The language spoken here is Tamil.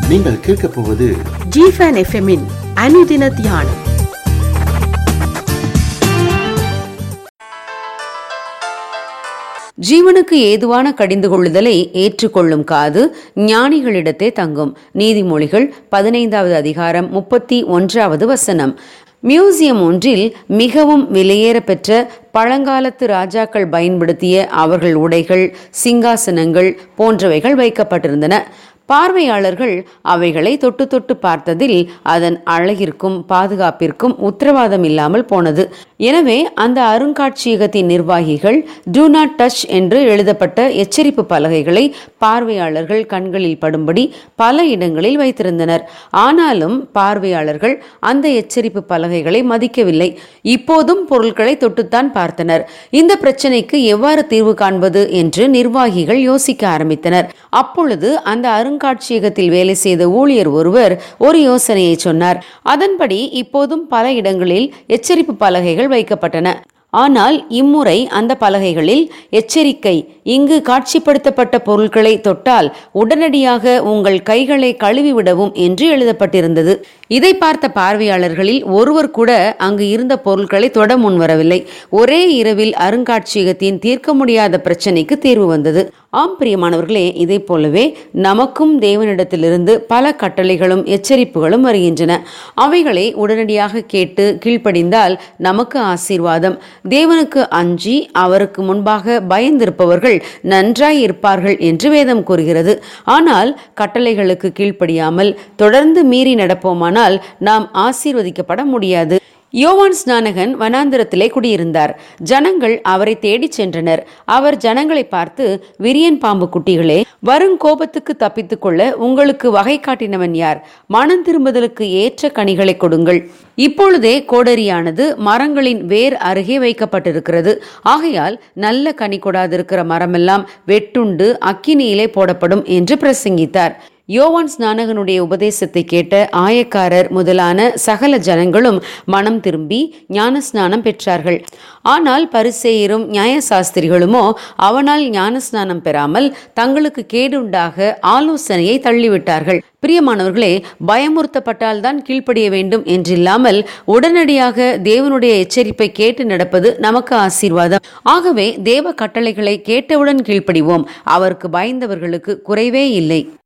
நீங்கள் கேட்கப் போவது ஜிஃபன் எஃப்எம்மின் அனுதின தியானம் ஜீவனுக்கு ஏதுவான கடிந்து கொள்ளுதலை ஏற்றுக்கொள்ளும் காது ஞானிகளிடத்தே தங்கும் நீதிமொழிகள் பதினைந்தாவது அதிகாரம் முப்பத்தி ஒன்றாவது வசனம் மியூசியம் ஒன்றில் மிகவும் விலையேற பெற்ற பழங்காலத்து ராஜாக்கள் பயன்படுத்திய அவர்கள் உடைகள் சிங்காசனங்கள் போன்றவைகள் வைக்கப்பட்டிருந்தன பார்வையாளர்கள் அவைகளை தொட்டு தொட்டு பார்த்ததில் அதன் அழகிற்கும் பாதுகாப்பிற்கும் உத்தரவாதம் இல்லாமல் போனது எனவே அந்த அருங்காட்சியகத்தின் நிர்வாகிகள் டூ நாட் டச் என்று எழுதப்பட்ட எச்சரிப்பு பலகைகளை பார்வையாளர்கள் கண்களில் படும்படி பல இடங்களில் வைத்திருந்தனர் ஆனாலும் பார்வையாளர்கள் அந்த எச்சரிப்பு பலகைகளை மதிக்கவில்லை இப்போதும் பொருட்களை தொட்டுத்தான் பார்த்தனர் இந்த பிரச்சனைக்கு எவ்வாறு தீர்வு காண்பது என்று நிர்வாகிகள் யோசிக்க ஆரம்பித்தனர் அப்பொழுது அந்த அருங்காட்சியகத்தில் வேலை செய்த ஊழியர் ஒருவர் ஒரு யோசனையை சொன்னார் அதன்படி இப்போதும் பல இடங்களில் எச்சரிப்பு பலகைகள் வைக்கப்பட்டன ஆனால் இம்முறை அந்த பலகைகளில் எச்சரிக்கை இங்கு காட்சிப்படுத்தப்பட்ட பொருட்களை தொட்டால் உடனடியாக உங்கள் கைகளை கழுவிவிடவும் என்று எழுதப்பட்டிருந்தது இதை பார்த்த பார்வையாளர்களில் ஒருவர் கூட அங்கு இருந்த பொருட்களை தொட முன்வரவில்லை ஒரே இரவில் அருங்காட்சியகத்தின் தீர்க்க முடியாத பிரச்சனைக்கு தீர்வு வந்தது ஆம் பிரியமானவர்களே இதை போலவே நமக்கும் தேவனிடத்திலிருந்து பல கட்டளைகளும் எச்சரிப்புகளும் வருகின்றன அவைகளை உடனடியாக கேட்டு கீழ்ப்படிந்தால் நமக்கு ஆசீர்வாதம் தேவனுக்கு அஞ்சி அவருக்கு முன்பாக பயந்திருப்பவர்கள் நன்றாய் இருப்பார்கள் என்று வேதம் கூறுகிறது ஆனால் கட்டளைகளுக்கு கீழ்ப்படியாமல் தொடர்ந்து மீறி நடப்போமானால் நாம் ஆசீர்வதிக்கப்பட முடியாது யோவான் ஸ்நானகன் வனாந்திரத்திலே குடியிருந்தார் ஜனங்கள் அவரை தேடிச் சென்றனர் அவர் ஜனங்களை பார்த்து விரியன் பாம்பு குட்டிகளே வருங்கோபத்துக்கு தப்பித்துக் கொள்ள உங்களுக்கு வகை காட்டினவன் யார் மனம் திரும்புதலுக்கு ஏற்ற கனிகளை கொடுங்கள் இப்பொழுதே கோடரியானது மரங்களின் வேர் அருகே வைக்கப்பட்டிருக்கிறது ஆகையால் நல்ல கனி கொடாதிருக்கிற மரமெல்லாம் வெட்டுண்டு அக்கினியிலே போடப்படும் என்று பிரசங்கித்தார் யோவான் ஸ்நானகனுடைய உபதேசத்தை கேட்ட ஆயக்காரர் முதலான சகல ஜனங்களும் மனம் திரும்பி ஞான ஸ்நானம் பெற்றார்கள் ஆனால் பரிசேயரும் நியாயசாஸ்திரிகளுமோ அவனால் ஞான ஸ்நானம் பெறாமல் தங்களுக்கு கேடுண்டாக ஆலோசனையை தள்ளிவிட்டார்கள் பிரியமானவர்களே பயமுறுத்தப்பட்டால் தான் கீழ்ப்படிய வேண்டும் என்றில்லாமல் உடனடியாக தேவனுடைய எச்சரிப்பை கேட்டு நடப்பது நமக்கு ஆசீர்வாதம் ஆகவே தேவ கட்டளைகளை கேட்டவுடன் கீழ்ப்படிவோம் அவருக்கு பயந்தவர்களுக்கு குறைவே இல்லை